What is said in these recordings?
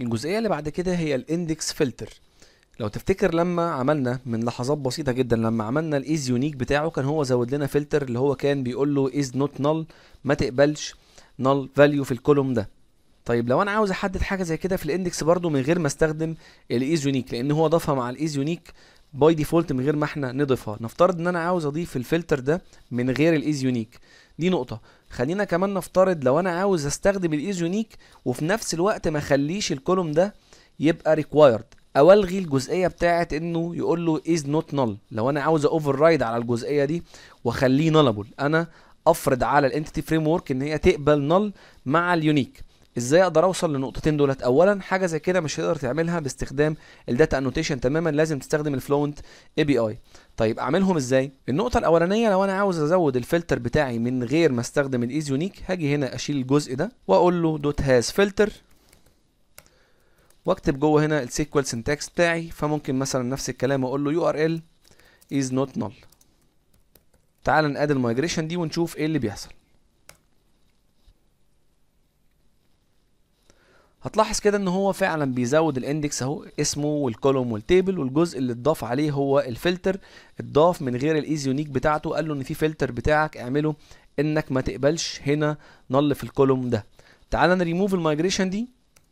الجزئيه اللي بعد كده هي الاندكس فلتر لو تفتكر لما عملنا من لحظات بسيطه جدا لما عملنا الايز يونيك بتاعه كان هو زود لنا فلتر اللي هو كان بيقول له از نوت نل ما تقبلش نل فاليو في الكولوم ده طيب لو انا عاوز احدد حاجه زي كده في الاندكس برضو من غير ما استخدم الايز يونيك لان هو ضافها مع الايز يونيك باي ديفولت من غير ما احنا نضيفها نفترض ان انا عاوز اضيف الفلتر ده من غير الايز يونيك دي نقطه خلينا كمان نفترض لو انا عاوز استخدم الايز يونيك وفي نفس الوقت ما اخليش الكولوم ده يبقى ريكوايرد او الغي الجزئيه بتاعه انه يقول له از نوت نل لو انا عاوز اوفر رايد على الجزئيه دي واخليه نلبل انا افرض على الانتيتي فريم ورك ان هي تقبل نل مع اليونيك ازاي اقدر اوصل للنقطتين دولت اولا حاجه زي كده مش هتقدر تعملها باستخدام الداتا انوتيشن تماما لازم تستخدم الفلوينت اي بي اي طيب اعملهم ازاي النقطه الاولانيه لو انا عاوز ازود الفلتر بتاعي من غير ما استخدم الايز يونيك هاجي هنا اشيل الجزء ده واقول له دوت هاز فلتر واكتب جوه هنا السيكوال سنتكس بتاعي فممكن مثلا نفس الكلام اقول له يو ار ال از نوت نل تعال نقاد المايجريشن دي ونشوف ايه اللي بيحصل هتلاحظ كده ان هو فعلا بيزود الاندكس اهو اسمه والكولوم والتيبل والجزء اللي اتضاف عليه هو الفلتر اتضاف من غير الايز يونيك بتاعته قال له ان في فلتر بتاعك اعمله انك ما تقبلش هنا نل في الكولوم ده تعال نريموف المايجريشن دي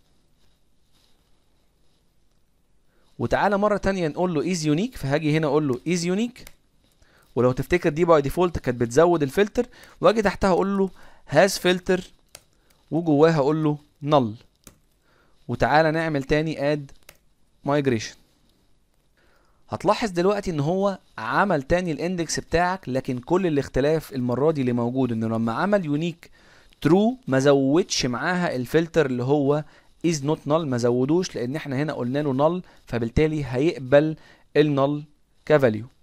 وتعالى مره تانية نقول له ايز يونيك فهاجي هنا اقول له ايز يونيك ولو تفتكر دي باي ديفولت كانت بتزود الفلتر واجي تحتها اقول له هاز فلتر وجواها اقول له نل وتعالى نعمل تاني اد مايجريشن هتلاحظ دلوقتي ان هو عمل تاني الاندكس بتاعك لكن كل الاختلاف المره دي اللي موجود انه لما عمل يونيك ترو ما زودش معاها الفلتر اللي هو is not null ما زودوش لان احنا هنا قلنا له null فبالتالي هيقبل النل كفاليو